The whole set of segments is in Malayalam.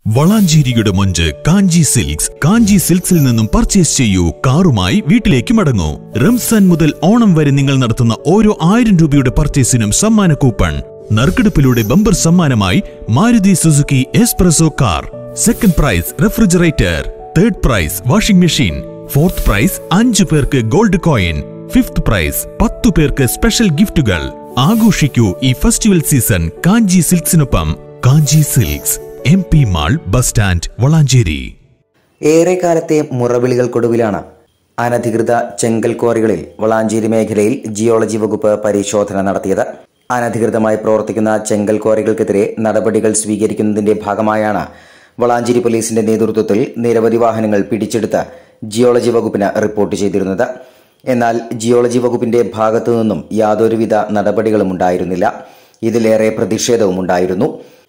വളാഞ്ചേരിയുടെ മൊഞ്ച് കാഞ്ചി സിൽക്സ് കാഞ്ചി സിൽക്സിൽ നിന്നും പർച്ചേസ് ചെയ്യൂ കാറുമായി വീട്ടിലേക്ക് മടങ്ങൂ റംസാൻ മുതൽ ഓണം വരെ നിങ്ങൾ നടത്തുന്ന ഓരോ ആയിരം രൂപയുടെ പർച്ചേസിനും സമ്മാന കൂപ്പൺ നറുക്കെടുപ്പിലൂടെ ബമ്പർ സമ്മാനമായി Maruti Suzuki SPresso car second prize refrigerator third prize washing machine fourth prize അഞ്ചു പേർക്ക് ഗോൾഡ് കോയിൻ ഫിഫ്ത് പ്രൈസ് പത്തു പേർക്ക് സ്പെഷ്യൽ ഗിഫ്റ്റുകൾ ആഘോഷിക്കൂ ഈ ഫെസ്റ്റിവൽ സീസൺ കാഞ്ചി സിൽക്സിനൊപ്പം Kanchi silks M P mall bus stand Valanchery ഏറെക്കാലത്തെ മുറവിളികൾക്കൊടുവിലാണ് അനധികൃത ചെങ്കൽ ക്വാറികളിൽ വളാഞ്ചേരി മേഖലയിൽ ജിയോളജി വകുപ്പ് പരിശോധന നടത്തിയത് അനധികൃതമായി പ്രവർത്തിക്കുന്ന ചെങ്കൽ ക്വാറികൾക്കെതിരെ നടപടികൾ സ്വീകരിക്കുന്നതിന്റെ ഭാഗമായാണ് വളാഞ്ചേരി പോലീസിന്റെ നേതൃത്വത്തിൽ നിരവധി വാഹനങ്ങൾ പിടിച്ചെടുത്ത് ജിയോളജി വകുപ്പിന് റിപ്പോർട്ട് ചെയ്തിരുന്നത് എന്നാൽ ജിയോളജി വകുപ്പിന്റെ ഭാഗത്തു നിന്നും യാതൊരുവിധ നടപടികളും ഉണ്ടായിരുന്നില്ല ഇതിലേറെ പ്രതിഷേധവും ഉണ്ടായിരുന്നു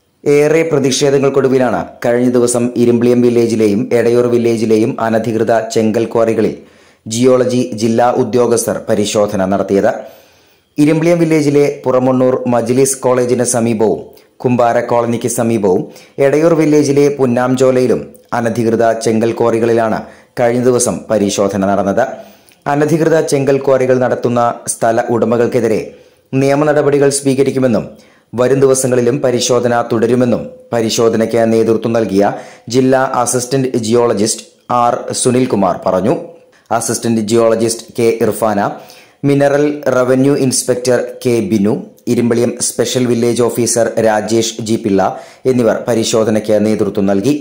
ഏറെ പ്രതിഷേധങ്ങൾക്കൊടുവിലാണ് കഴിഞ്ഞ ദിവസം ഇരുമ്പിളിയം വില്ലേജിലെയും എടയൂർ വില്ലേജിലെയും അനധികൃത ചെങ്കൽ ക്വാറികളിൽ ജിയോളജി ജില്ലാ ഉദ്യോഗസ്ഥർ പരിശോധന നടത്തിയത് ഇരുമ്പിളിയം വില്ലേജിലെ പുറമണ്ണൂർ മജ്ലിസ് കോളേജിന് സമീപവും കുമ്പാര കോളനിക്ക് സമീപവും എടയൂർ വില്ലേജിലെ പുന്നാംചോലയിലും അനധികൃത ചെങ്കൽ ക്വാറികളിലാണ് കഴിഞ്ഞ ദിവസം പരിശോധന നടന്നത് അനധികൃത ചെങ്കൽ ക്വാറികൾ നടത്തുന്ന സ്ഥല ഉടമകൾക്കെതിരെ നിയമ നടപടികൾ സ്വീകരിക്കുമെന്നും വരും ദിവസങ്ങളിലും പരിശോധന തുടരുമെന്നും പരിശോധനയ്ക്ക് നേതൃത്വം നൽകിയ ജില്ലാ അസിസ്റ്റന്റ് ജിയോളജിസ്റ്റ് ആർ സുനിൽകുമാർ പറഞ്ഞു assistant geologist K Irfana mineral revenue inspector K Binu Irumbaliyam special village officer Rajesh G Pillai എന്നിവർ പരിശോധനയ്ക്ക് നേതൃത്വം നൽകി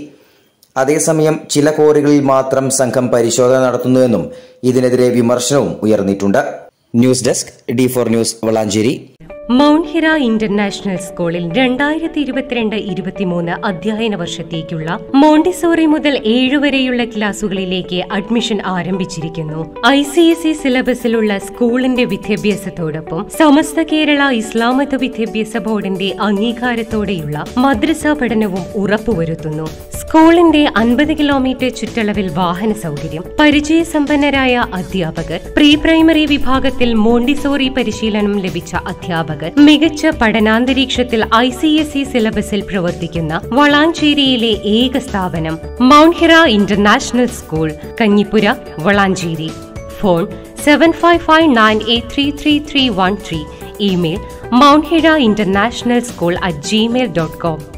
അതേസമയം ചില കോറികളിൽ മാത്രം സംഘം പരിശോധന നടത്തുന്നുവെന്നും ഇതിനെതിരെ വിമർശനവും ഉയർന്നിട്ടുണ്ട് news desk D four news Valanchery mount Hira international സ്കൂളിൽ രണ്ടായിരത്തി ഇരുപത്തിരണ്ട് ഇരുപത്തിമൂന്ന് അധ്യയന വർഷത്തേക്കുള്ള മോണ്ടിസോറി മുതൽ ഏഴ് വരെയുള്ള ക്ലാസുകളിലേക്ക് അഡ്മിഷൻ ആരംഭിച്ചിരിക്കുന്നു ഐ സി എസ് ഇ സിലബസിലുള്ള സ്കൂളിന്റെ വിദ്യാഭ്യാസത്തോടൊപ്പം സമസ്ത കേരള ഇസ്ലാമത വിദ്യാഭ്യാസ ബോർഡിന്റെ അംഗീകാരത്തോടെയുള്ള മദ്രസ പഠനവും ഉറപ്പുവരുത്തുന്നു സ്കൂളിന്റെ അൻപത് കിലോമീറ്റർ ചുറ്റളവിൽ വാഹന സൗകര്യം പരിചയസമ്പന്നരായ അധ്യാപകർ പ്രീ പ്രൈമറി വിഭാഗത്തിൽ മോണ്ടിസോറി പരിശീലനം ലഭിച്ച അധ്യാപകർ മികച്ച പഠനാന്തരീക്ഷത്തിൽ ഐ സി എസ് ഇ സിലബസിൽ പ്രവർത്തിക്കുന്ന വളാഞ്ചേരിയിലെ ഏക സ്ഥാപനം mount Hira international school Kanjippura Valanchery phone seven five five nine eight three three three one three email mount Hira international school at Gmail dot com